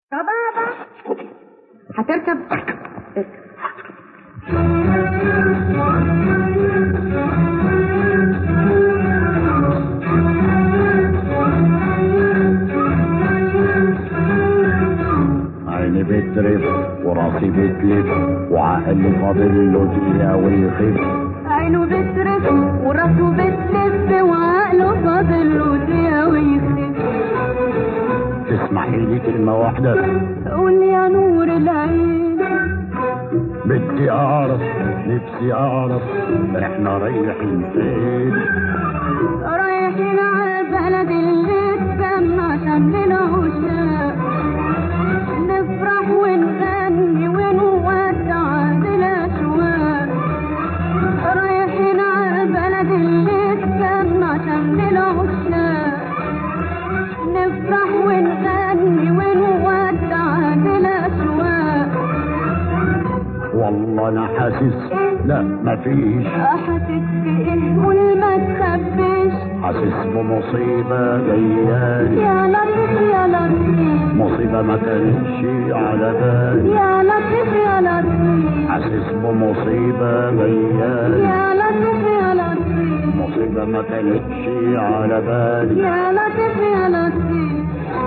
يا بابا خدي هتركب اركب عيني بترف وراسي بتلف وعقلي فاضل له دقيقة ويخف عينه بترف وراسه بتلف وعقله فاضل له دقيقة ويخف تسمحي لي كلمة واحدة قول يا نور العين بدي أعرف نفسي أعرف إحنا رايحين فين رايحين على البلد اللي اتجمع شمل العشاق نفرح ونغني ونودع الأشواق رايحين على البلد اللي اتجمع شمل العشاق نفرح ونغني ونودع الأشواق والله أنا حاسس لا مفيش حاسس بإيه قول ما تخبيش حاسس بمصيبة جايالي يا لطيف يا لطيف مصيبة ما كانتش على بالي يا لطيف يا لطيف حاسس بمصيبة جايالي يا لطيف يا لطيف مصيبة ما كانتش على بالي يا لطيف يا لطيف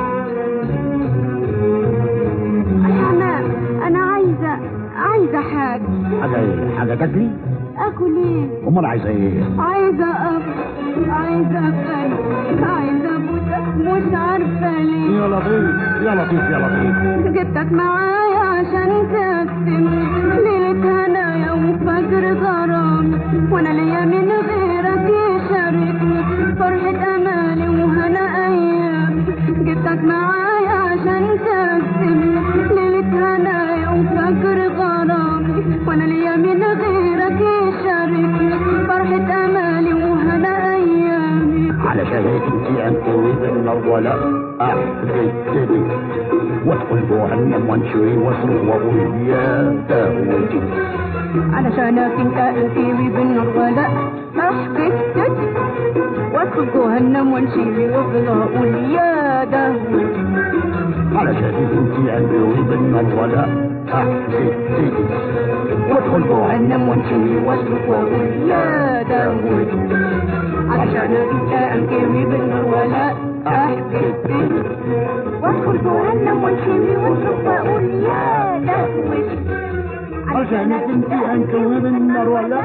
انا انا عايزه عايزه حاجه حاجة ايه حاجة تاكلي اكل ايه امال عايزة ايه عايزه ابقى عايزه افهم عايزه ابوسك مش عارفه ليه يا لطيف يا لطيف يا لطيف جبتك معايا عشان تقسم ليلة هنايا وفجر غرام وانا ليا من غيرك يشاركني فرحة امالي وهنا ايام جبتك معايا عشان تقسم ليلة هنايا وفجر غرام وانا ليا من غيرك يشاركني فرحة امالي وهنا ايامي علشان هيك انت انت بالنار ولا احببتني وادخل جهنم وانشري واصرخ واقول يا دهوتي علشانك انت انتوي بالنار ولا احببتك وادخل جهنم وانشيلي وافضل اقول يا دهوتي علشان انت انت بالنار ولا احببتني وادخل جهنم وانشري واصرخ واقول يا دهوتي علشانك انت انتوي بالنار ولا احببتك وادخل جهنم وانشيلي واصرخ واقول يا دهوتي عشان انت انت بالنار ولا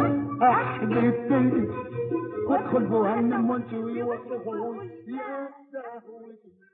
احببتني وادخل جهنم وانشوي واصرخ واقول يا دهوتي